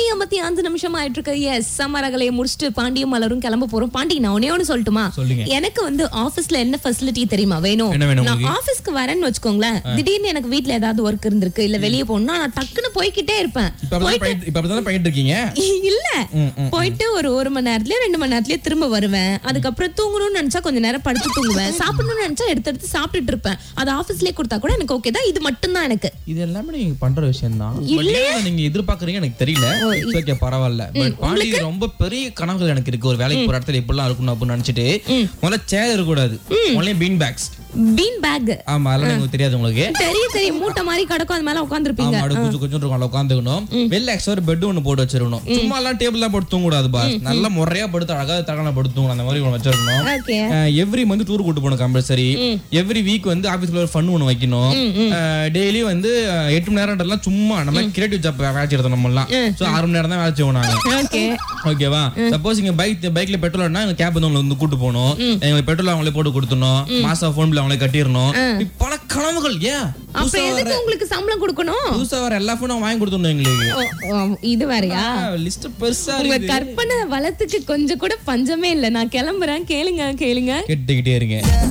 ஐம்பத்தி அஞ்சு நிமிஷம் ஆயிட்டு இருக்கு எஸ் சமரகலையை முடிச்சுட்டு பாண்டியும் மலரும் கிளம்ப போறோம் பாண்டி நான் ஒன்னே ஒண்ணு சொல்லட்டுமா சொல்லுங்க. எனக்கு வந்து ஆபீஸ்ல என்ன ஃபெசிலிட்டி தெரியுமா வேணும் என்ன வேணும் நான் ஆபீஸ்க்கு வரேன்னு வச்சுக்கோங்களேன் திடீர்னு எனக்கு வீட்ல ஏதாவது ஒர்க் இருந்திருக்கு இல்ல வெளியே போகணும்னா நான் டக்குன்னு போய்க்கிட்டே இருப்பேன் இப்ப அப்படிதான் பண்ணிட்டு- இப்ப அப்படிதான் பண்ணிட்டு இருக்கீங்க இல்ல போயிட்டு ஒரு ஒரு மணி நேரத்துலயே ரெண்டு மணி நேரத்துலயே திரும்ப வருவேன் அதுக்கப்புறம் தூங்கணும்னு நினைச்சா கொஞ்ச நேரம் படுத்து தூங்குவேன் சாப்பிடணும்னு நினைச்சா எடுத்து எடுத்து சாப்பிட்டுட்டு இருப்பேன் அது ஆபீஸ்லயே கொடுத்தா கூட எனக்கு ஓகே தான் இது மட்டும் தான் எனக்கு இது எல்லாமே நீங்க பண்ற விஷயம் தான் நீங்க எதிர்பார்க்கறீங்க எனக்கு தெரியல ஓகே பரவாயில்ல பட் பாண்டி ரொம்ப பெரிய கனவுகள் எனக்கு இருக்கு ஒரு வேலைக்கு போற இடத்துல இப்படிலாம் இருக்கணும் அப்படின்னு நினைச்சிட்டு முதல்ல சேர் இருக்கக்கூடாது முதல்ல பீன் பேக்ஸ் பீன் பேக் ஆமா அதெல்லாம் எனக்கு தெரியாது உங்களுக்கு தெரியும் தெரியும் மூட்டை மாதிரி கிடக்கும் அது மேல உட்காந்துருப்பீங்க ஆமா அப்படியே கொஞ்சம் கொஞ்சம் இருக்கும் அதில் உட்காந்துக்கணும் வெளில எக்ஸ்ட்ரா ஒரு பெட் ஒன்று போட்டு வச்சிருக்கணும் சும்மா எல்லாம் டேபிள் தான் போட்டு தூங்கக்கூடாது பாஸ் நல்லா முறையா படுத்து அழகா தகன படுத்து தூங்கணும் அந்த மாதிரி ஒன்று வச்சிருக்கணும் ஓகே எவ்ரி மந்த் டூர் கூட்டு போகணும் கம்பல்சரி எவ்ரி வீக் வந்து ஆபீஸ்ல ஒரு ஃபன் ஒன்று வைக்கணும் டெய்லி வந்து அஹ், எட்டு மணி நேரம்ன்றதுலாம் சும்மா நம்ம கிரியேட்டிவ் ஜாப் வேலை செய்யறது நம்ம எல்லாம் ஸோ ஆறு மணி நேரம் தான் வேலை செய்வோம் நாங்க ஓகே ஓகேவா சப்போஸ் இங்க பைக் பைக்ல பெட்ரோல்னா கேப் வந்து உங்களை வந்து கூட்டு போகணும் எங்க பெட்ரோல் அவங்களே போட்டு கொடுத்துடணும் மாசம் ஃபோன் பில் அவங்களே கட்டிடணும் இப்படி பல கனவுகள் ஏன் அப்புறம் எதுக்கு உங்களுக்கு சம்பளம் கொடுக்கணும் புதுசா வர எல்லா ஃபோனும் வாங்கி கொடுத்துடணும் எங்களுக்கு ஓ, ஓ, இது வேறயா லிஸ்ட் பெருசா உங்க இருக்குது கற்பனை வளத்துக்கு கொஞ்சம் கூட பஞ்சமே இல்ல நான் கிளம்புறேன் கேளுங்க கேளுங்க கேட்டுக்கிட்டே இருங்க